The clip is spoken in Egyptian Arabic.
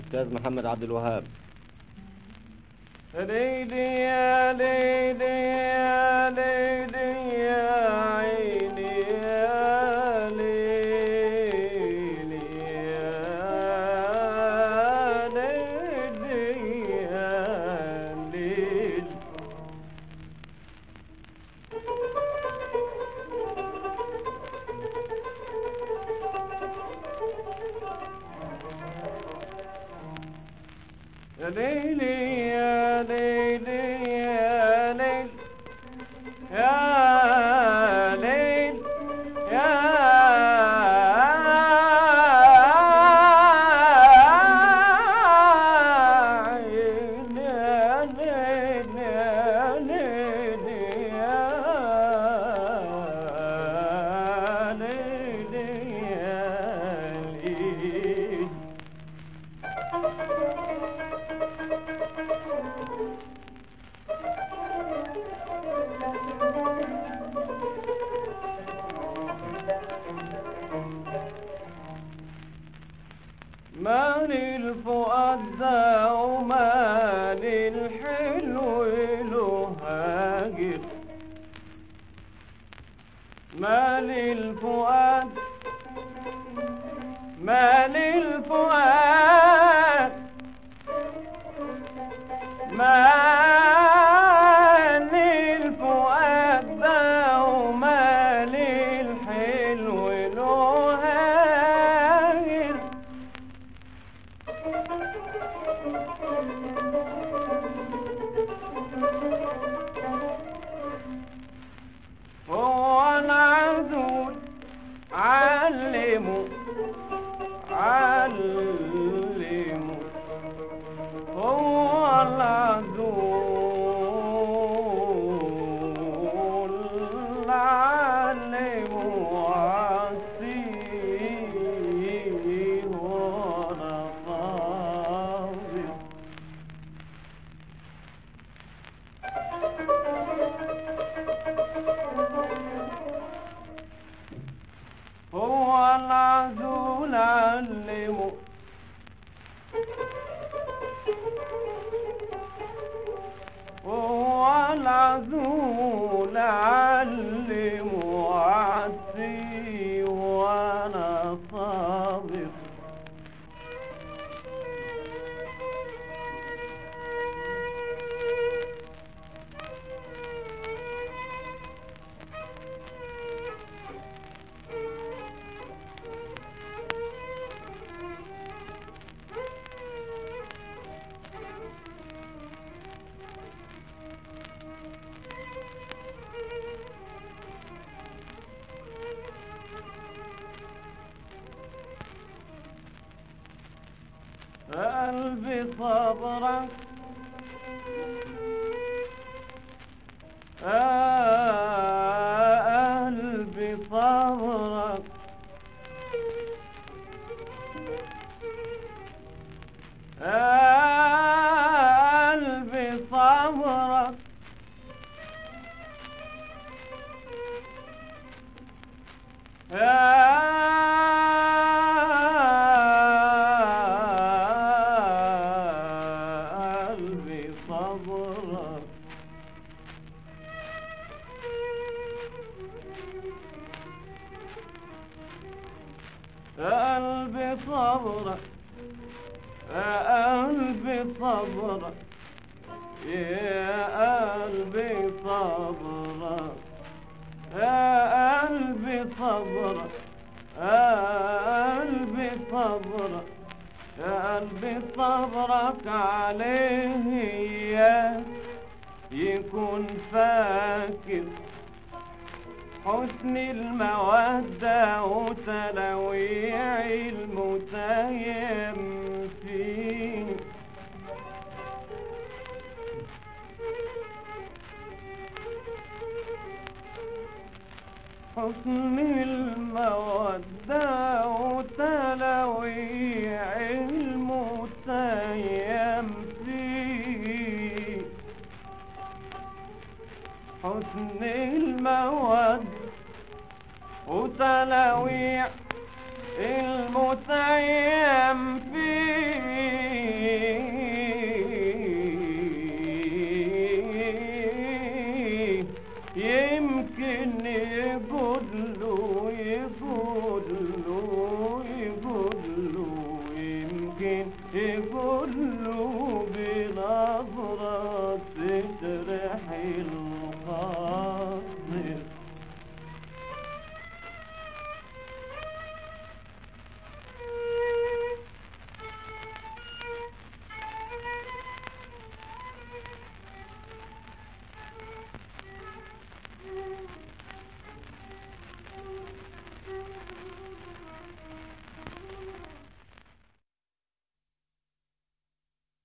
أستاذ محمد عبد الوهاب ليلي يا ليلي يا ليلي يا عيني يا ليلي يا ليلي يا ليلي يا ليلي يا ليلي يا ليل يا ليل يا عين يا ليل يا ليل يا ليل يا ليل مال الفؤاد ده ومال الحلو له هاجر مال الفؤاد مال الفؤاد مال الفؤاد ده ومال الحلو له هاجر هو العذول علمه علمه هو العذول علمه عسيه وانا صابر هو العذول علمه هو العذول علمه عسي وانا صابر قلبي صبرك آه قلبي صبرك آه قلبي صبرك يا قلبي صبرك يا قلبي صبرك يا قلبي صبرك يا قلبي صبرك يا قلبي صبرك يا قلبي صبرك يا قلبي صبرك عليه يا يكون فاكر حسن المودة وتلويع المتيم فيه حسن المودة وتلويع المتيم فيه حسن المودة وتلويع المتيم فيه يقول له